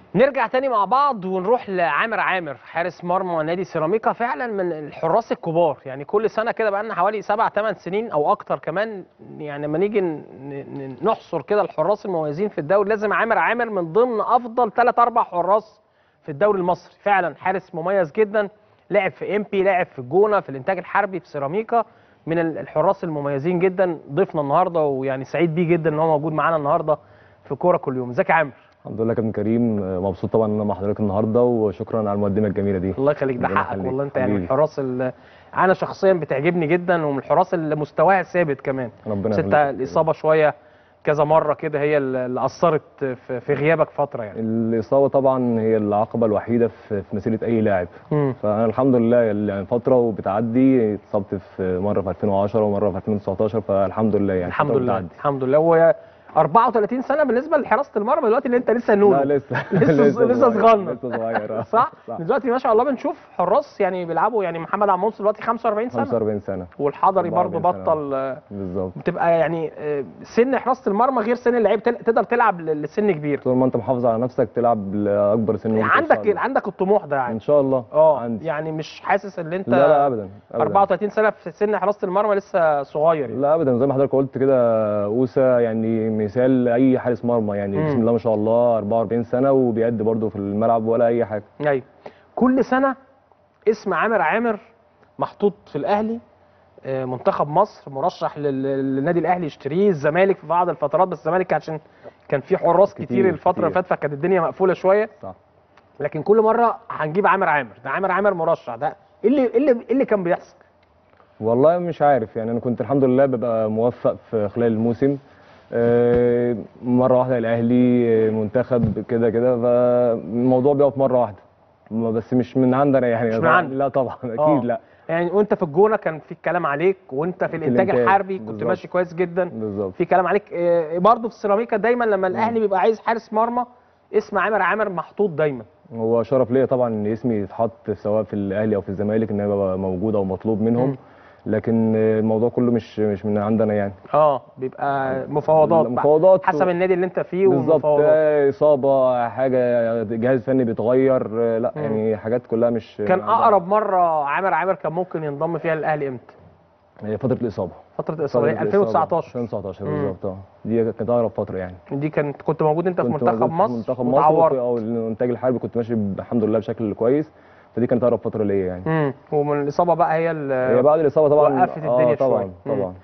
نرجع تاني مع بعض ونروح لعامر عامر حارس مرمى نادي سيراميكا فعلا من الحراس الكبار يعني كل سنه كده بقى لنا حوالي سبع ثمان سنين او اكتر كمان يعني لما نيجي ن- ن- نحصر كده الحراس المميزين في الدوري لازم عامر عامر من ضمن افضل ثلاث اربع حراس في الدوري المصري فعلا حارس مميز جدا لعب في امبي لعب في الجونه في الانتاج الحربي في سيراميكا من ال- الحراس المميزين جدا ضيفنا النهارده ويعني سعيد بيه جدا ان هو موجود معانا النهارده في كوره كل يوم ازيك يا عامر الحمد لله كابتن كريم آه، مبسوط طبعا ان انا مع حضرتك النهارده وشكرا على المقدمه الجميله دي الله يخليك ده ربنا حقك يخليك. والله انت يعني من حبيبي. الحراس اللي انا شخصيا بتعجبني جدا ومن الحراس اللي مستواها ثابت كمان ربنا بس انت يخليك. الاصابه شويه كذا مره كده هي اللي اثرت في في غيابك فتره يعني الاصابه طبعا هي العقبه الوحيده في في مسيره اي لاعب مم. فانا الحمد لله يعني فتره وبتعدي اتصبت في مره في 2010 ومره في 2019 فالحمد لله يعني الحمد فترة لله بتعدي. الحمد لله هو 34 سنه بالنسبه لحراسه المرمى دلوقتي اللي انت لسه نونو لا لسه لسه لسه صغنن لسه صغير آه. صح؟ صح دلوقتي ما شاء الله بنشوف حراس يعني بيلعبوا يعني محمد عموس دلوقتي 45 سنه 45 سنه والحضري برضه 44 سنة. بطل آه، بالظبط بتبقى يعني آه، سن حراسه المرمى غير سن اللعيب تل- تقدر تلعب ل- لسن كبير طول ما انت محافظ على نفسك تلعب لاكبر سن ممكن إن شاء عندك الله. عندك الطموح ده يعني ان شاء الله اه عندي يعني مش حاسس ان انت لا لا ابدا أبداً. 34 سنه في سن حراسه المرمى لسه صغير يعني. لا ابدا زي ما حضرتك قلت كده اوسا يعني مثال لاي حارس مرمى يعني مم. بسم الله ما شاء الله 44 سنه وبيأدي برده في الملعب ولا اي حاجه ايوه كل سنه اسم عامر عامر محطوط في الاهلي آه، منتخب مصر مرشح لل- للنادي الاهلي يشتريه الزمالك في بعض الفترات بس الزمالك عشان كان في حراس كتير, كتير، الفتره اللي كتير. فاتت فكانت الدنيا مقفوله شويه صح لكن كل مره هنجيب عامر عامر ده عامر عامر مرشح ده ايه اللي ايه اللي, إيه اللي كان بيحصل والله مش عارف يعني انا كنت الحمد لله ببقى موفق في خلال الموسم آه، مره واحده الاهلي آه، منتخب كده كده فالموضوع بيقف مره واحده ما- بس مش من عندنا يعني مش من طبعاً- عندك. لا طبعا اكيد آه. لا يعني وانت في الجونه كان في الكلام عليك وانت في الانتاج الإنتاج، الحربي كنت بالظبط. ماشي كويس جدا بالظبط في كلام عليك آه، برضه في السيراميكا دايما لما الاهلي بيبقى عايز حارس مرمى اسم عامر عامر محطوط دايما هو شرف ليا طبعا ان اسمي يتحط سواء في الاهلي او في الزمالك ان انا ابقى موجود او مطلوب منهم مم. لكن آه، الموضوع كله مش مش من عندنا يعني اه بيبقى مفاوضات بقى. مفاوضات حسب النادي اللي انت فيه بالظبط ومفاوضات آه، اصابه حاجه جهاز فني بيتغير آه، لا مم. يعني حاجات كلها مش كان من عندنا. اقرب مره عامر عامر كان ممكن ينضم فيها للاهلي امتى هي فتره الاصابه فتره الاصابه فترة هي الإصابة. 2019 2019 مم. بالظبط اه دي كانت اقرب فتره يعني دي كانت كنت موجود انت في كنت منتخب موجود في مصر منتخب مصر وتعورت. او الانتاج الحربي كنت ماشي الحمد لله بشكل كويس فدي كانت اقرب فتره ليا يعني امم ومن الاصابه بقى هي ال- هي بعد الاصابه طبعا وقفت الدنيا اه طبعا شوية. مم. طبعا